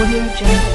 Audio Jungle.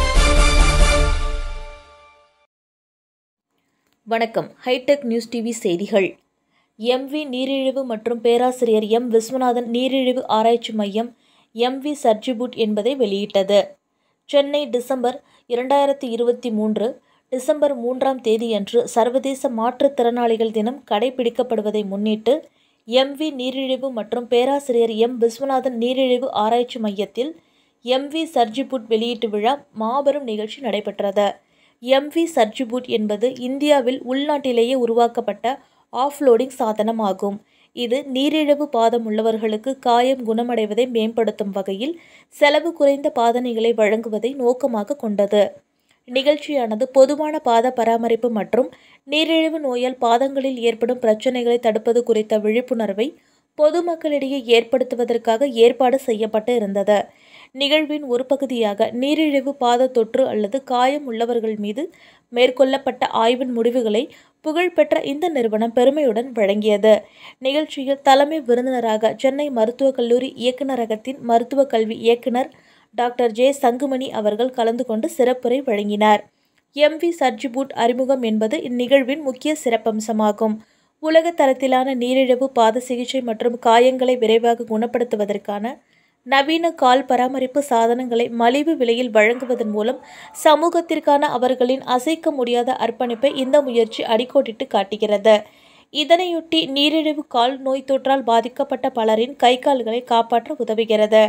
வணக்கம் hitech news TV செய்திகள் MV நீரிழிவு மற்றும் பேராசிரியர் எம் விஸ்வநாதன் நீரிழிவு ஆராய்ச்சி மையம் எம்வி சர்ஜிபுட் என்பதை வெளியிட்டது சென்னை டிசம்பர் இரண்டாயிரத்தி இருபத்தி மூன்று டிசம்பர் மூன்றாம் தேதியன்று சர்வதேச மாற்றுத்திறனாளிகள் தினம் கடைபிடிக்கப்படுவதை முன்னிட்டு எம்வி நீரிழிவு மற்றும் பேராசிரியர் எம் விஸ்வநாதன் நீரிழிவு ஆராய்ச்சி மையத்தில் எம்வி சர்ஜிபுட் வெளியீட்டு விழா மாபெரும் நிகழ்ச்சி நடைபெற்றது எம்வி சர்ஜிபுட் என்பது இந்தியாவில் உள்நாட்டிலேயே உருவாக்கப்பட்ட ஆஃப்லோடிங் சாதனம் ஆகும் இது நீரிழிவு பாதம் உள்ளவர்களுக்கு காயம் குணமடைவதை மேம்படுத்தும் வகையில் செலவு குறைந்த பாதணிகளை வழங்குவதை நோக்கமாக கொண்டது நிகழ்ச்சியானது பொதுவான பாத பராமரிப்பு மற்றும் நீரிழிவு நோயால் பாதங்களில் ஏற்படும் பிரச்சனைகளை தடுப்பது குறித்த விழிப்புணர்வை பொதுமக்களிடையே ஏற்படுத்துவதற்காக ஏற்பாடு செய்யப்பட்டு இருந்தது நிகழ்வின் ஒரு பகுதியாக நீரிழிவு பாத தொற்று அல்லது காயம் உள்ளவர்கள் மீது மேற்கொள்ளப்பட்ட ஆய்வின் முடிவுகளை புகழ்பெற்ற இந்த நிறுவனம் பெருமையுடன் வழங்கியது நிகழ்ச்சியில் தலைமை விருந்தினராக சென்னை மருத்துவக் கல்லூரி இயக்குநரகத்தின் மருத்துவக் கல்வி இயக்குனர் டாக்டர் ஜே சங்குமணி அவர்கள் கலந்து கொண்டு சிறப்புரை வழங்கினார் எம்வி சர்ஜிபூட் அறிமுகம் என்பது இந்நிகழ்வின் முக்கிய சிறப்பம்சமாகும் உலக தரத்திலான நீரிழிவு பாத சிகிச்சை மற்றும் காயங்களை விரைவாக குணப்படுத்துவதற்கான நவீன கால் பராமரிப்பு சாதனங்களை மலிவு விலையில் வழங்குவதன் மூலம் சமூகத்திற்கான அவர்களின் அசைக்க முடியாத அர்ப்பணிப்பை இந்த முயற்சி அடிக்கோடிட்டு காட்டுகிறது இதனையொட்டி நீரிழிவு கால் நோய் தொற்றால் பாதிக்கப்பட்ட பலரின் கை கால்களை காப்பாற்ற உதவுகிறது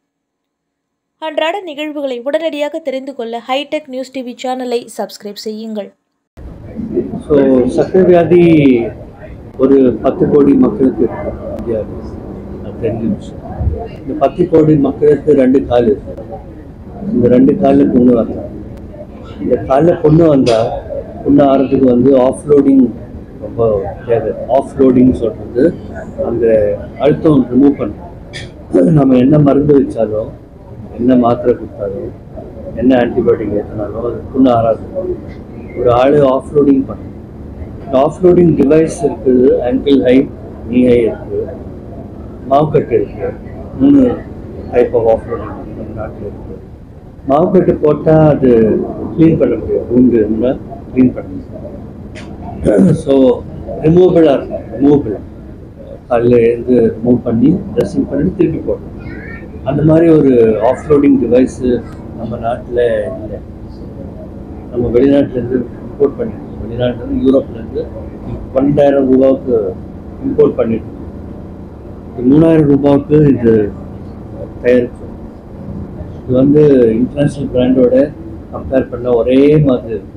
அன்றாட நிகழ்வுகளை உடனடியாக தெரிந்து கொள்ள ஹைடெக் நியூஸ் டிவி சேனலை சப்ஸ்கிரைப் செய்யுங்கள் ஸோ சக்கரை வியாதி ஒரு பத்து கோடி மக்களுக்கு இருக்கு இந்தியாவில் அது தெரிஞ்ச விஷயம் இந்த பத்து கோடி மக்களுக்கு ரெண்டு கால் இருக்கு இந்த ரெண்டு காலில் புண்ணு வரலாம் இந்த காலில் புண்ணு வந்தால் புண்ணு ஆறதுக்கு வந்து ஆஃப்லோடிங் ரொம்ப தேவை ஆஃப்லோடிங் சொல்கிறது அந்த அழுத்தம் ரிமூவ் பண்ணும் நம்ம என்ன மருந்து வச்சாலும் என்ன மாத்திரை கொடுத்தாலும் என்ன ஆன்டிபயோட்டிக் ஏற்றினாலும் அது புண்ணு ஆறாது ஒரு ஆள் ஆஃப்லோடிங் பண்ணும் இந்த ஆஃப்லோடிங் டிவைஸ் இருக்குது ஆங்கிள் ஹை நீ ஹை இருக்குது மாவுக்கட்டு இருக்குது மூணு டைப் ஆஃப் ஆஃப்லோடிங் நம்ம நாட்டில் இருக்குது மாவுக்கட்டு போட்டால் அது க்ளீன் பண்ண முடியும் பூண்டு இருந்தால் க்ளீன் பண்ண முடியும் ஸோ ரிமூவபிளாக இருக்கும் ரிமூவபிள் காலையில் எழுந்து ரிமூவ் பண்ணி ட்ரெஸ்ஸிங் பண்ணி திருப்பி போடணும் அந்த மாதிரி ஒரு ஆஃப்லோடிங் டிவைஸு நம்ம நாட்டில் இல்லை நம்ம வெளிநாட்டிலேருந்து இம்போர்ட் பண்ணிட்டு வெளிநாட்டிலேருந்து யூரோப்லேருந்து பன்னெண்டாயிரம் ரூபாவுக்கு இம்போர்ட் பண்ணிட்டு இது மூணாயிரம் ரூபாவுக்கு இது தயாரிச்சோம் இது வந்து இன்டர்நேஷ்னல் பிராண்டோட கம்பேர் பண்ண ஒரே மாதிரி இருக்கும்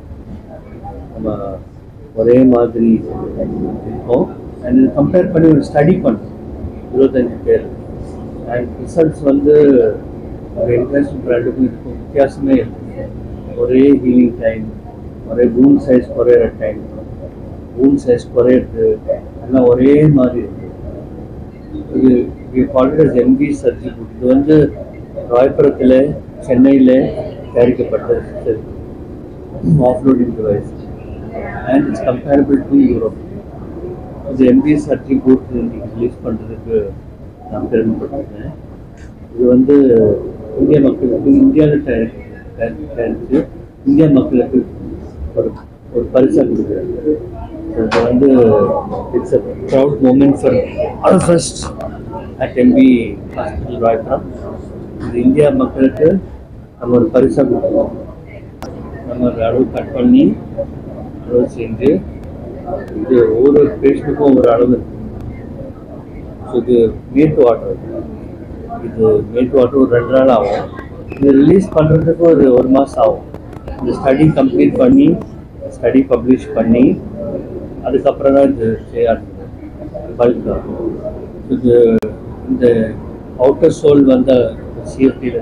நம்ம ஒரே மாதிரி இருக்கும் அண்ட் இது கம்பேர் பண்ணி ஒரு ஸ்டடி பண்ணோம் இருபத்தஞ்சு பேர் அண்ட் ரிசல்ட்ஸ் வந்து இன்டர்நேஷ்னல் பிராண்டுக்கும் இதுக்கும் வித்தியாசமே இருக்கு ஒரே ஹீலிங் டைம் ஒரே பூன் சைஸ் குறையிற டைம் பூன் சைஸ் குறையிறது எல்லாம் ஒரே மாதிரி இருக்கு இது இது கால்டஸ் எம்வி சர்ஜிபுட் இது வந்து ராயபுரத்தில் சென்னையில் தயாரிக்கப்பட்ட offloading device and it's comparable to Europe இது எம்பி சர்டிஃபிகேட் ரிலீஸ் பண்ணுறதுக்கு நான் பெருமைப்பட்டிருக்கேன் இது வந்து இந்திய மக்களுக்கு இந்தியாவில் தயாரிக்க தயாரித்து இந்திய மக்களுக்கு ஒரு ஒரு பரிசாக கொடுக்குறாங்க இது வந்து it's a proud moment for all first at MP hospital Royapuram இது இந்தியா மக்களுக்கு நம்ம ஒரு பரிசாக கொடுக்குறோம் நம்ம ஒரு அளவு கட் பண்ணி அளவு செஞ்சு இது ஒவ்வொரு பேஷண்ட்டுக்கும் ஒரு அளவு இருக்கு ஸோ இது மேட் வாட்டர் இது மேட் வாட்டர் ஒரு ரெண்டு நாள் ஆகும் இது ரிலீஸ் பண்ணுறதுக்கு ஒரு ஒரு மாதம் ஆகும் இந்த ஸ்டடி கம்ப்ளீட் பண்ணி ஸ்டடி பப்ளிஷ் பண்ணி அதுக்கப்புறம் தான் இது செய்ய பல்க் ஆகும் இது இந்த அவுட்டர் சோல் வந்த சிஎஃப்டியில்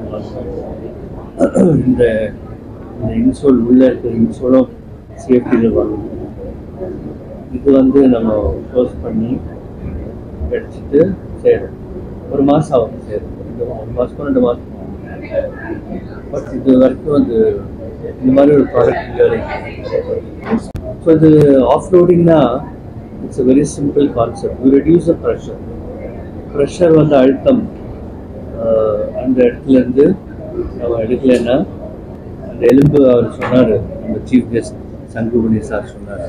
இந்த இந்த இன்சோல் உள்ளே இருக்கிற இன்சோலும் சிஎஃப்டியில் வரும் இது வந்து நம்ம க்ளோஸ் பண்ணி எடுத்துட்டு செய்யணும் ஒரு மாதம் ஆகும் செய்யணும் இது ஒரு மாதம் ரெண்டு மாதம் பட் இது வரைக்கும் அது இந்த மாதிரி ஒரு ப்ராடக்ட் ஸோ இது ஆஃப் ரோடிங்னா it's a very simple concept you reduce the pressure pressure வந்து அழுத்தம் ஆஹ், அந்த இடத்துல இருந்து அவன் எடுக்கலைன்னா அந்த எலும்பு அவர் சொன்னார் நம்ம சீஃப் கெஸ்ட் சங்குபுனி சார் சொன்னார்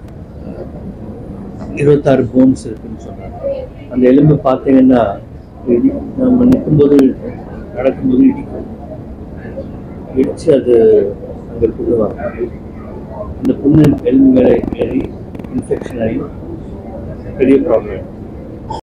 இருபத்தாறு போன்ஸ் இருக்குன்னு சொன்னார் அந்த எலும்பு பார்த்தீங்கன்னா இடி நம்ம நிற்கும்போது நடக்கும்போது இடிக்கும் இடிச்சு அது அங்கே புண்ணுவாங்க அந்த புண்ணு எலும்பு மேலே ஏறி இன்ஃபெக்ஷன் ஆகி பெரிய ப்ராப்ளம்